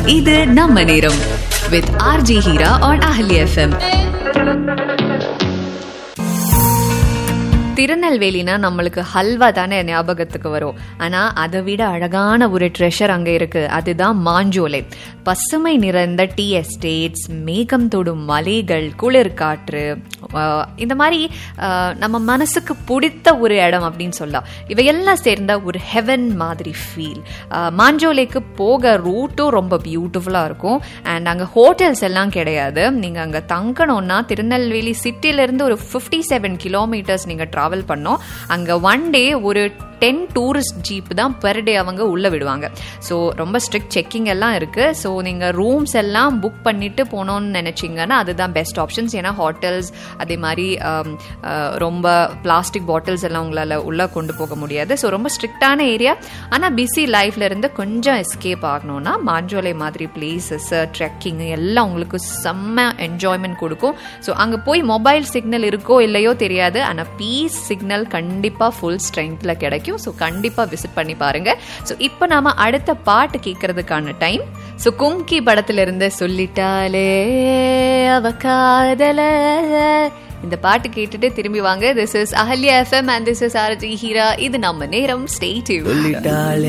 இது நம்ம நேரம் with RJ Heera on Ahalya FM திருநெல்வேலினா நம்மளுக்கு ஹல்வா தானே ஞாபகத்துக்கு வரும் ஆனா அதை விட அழகான ஒரு ட்ரெஷர் அங்க இருக்கு அதுதான் மாஞ்சோலை பசுமை நிறைந்த டீ எஸ்டேட்ஸ் மேகம் தொடும் மலைகள் குளிர் காற்று ஆஹ் இந்த மாதிரி ஆஹ் நம்ம மனசுக்கு பிடித்த ஒரு இடம் அப்படின்னு சொல்லலாம் இவையெல்லாம் சேர்ந்த ஒரு ஹெவன் மாதிரி ஃபீல் மாஞ்சோலைக்கு போக ரூட்டும் ரொம்ப பியூட்டிஃபுல்லாக இருக்கும் அண்ட் அங்கே ஹோட்டல்ஸ் எல்லாம் கிடையாது நீங்கள் அங்கே தங்கணும்னா திருநெல்வேலி சிட்டிலேருந்து ஒரு ஃபிஃப்டி செவன் கிலோமீட்டர்ஸ் நீங்கள் ட்ராவல் பண்ணோம் அங்கே ஒன் டே ஒரு டென் டூரிஸ்ட் ஜீப் தான் பெர் டே அவங்க உள்ளே விடுவாங்க ஸோ ரொம்ப ஸ்ட்ரிக்ட் செக்கிங் எல்லாம் இருக்குது ஸோ நீங்கள் ரூம்ஸ் எல்லாம் புக் பண்ணிட்டு போகணும்னு நினச்சிங்கன்னா அதுதான் பெஸ்ட் ஆப்ஷன்ஸ் ஏன்னா ஹோட்டல்ஸ் அதே மாதிரி ஆம், ஆ, ரொம்ப பிளாஸ்டிக் பாட்டில்ஸ் எல்லாம் உங்களால் உள்ளே கொண்டு போக முடியாது ஸோ ரொம்ப ஸ்ட்ரிக்டான ஏரியா ஆனால் பிஸி லைஃப்ல இருந்து கொஞ்சம் எஸ்கேப் ஆகணும்னா மாஞ்சோலை மாதிரி பிளேசஸ் ட்ரெக்கிங் எல்லாம் உங்களுக்கு செம்ம என்ஜாய்மெண்ட் கொடுக்கும் ஸோ அங்கே போய் மொபைல் சிக்னல் இருக்கோ இல்லையோ தெரியாது ஆனால் பீஸ் சிக்னல் கண்டிப்பாக ஃபுல் ஸ்ட்ரென்த்தில் கிடைக்கும் ஸோ கண்டிப்பாக விசிட் பண்ணி பாருங்க ஸோ இப்போ நாம அடுத்த பாட்டு கேட்கறதுக்கான டைம் ஸோ கும்கி படத்துல இருந்து சொல்லிட்டாலே அவ காதல இந்த பாட்டு கேட்டுட்டு திரும்பி வாங்க this is Ahalya FM and this is RJ Heera இது நம்ம நேரம் ஸ்டே டியூன் சொல்லிட்டாளே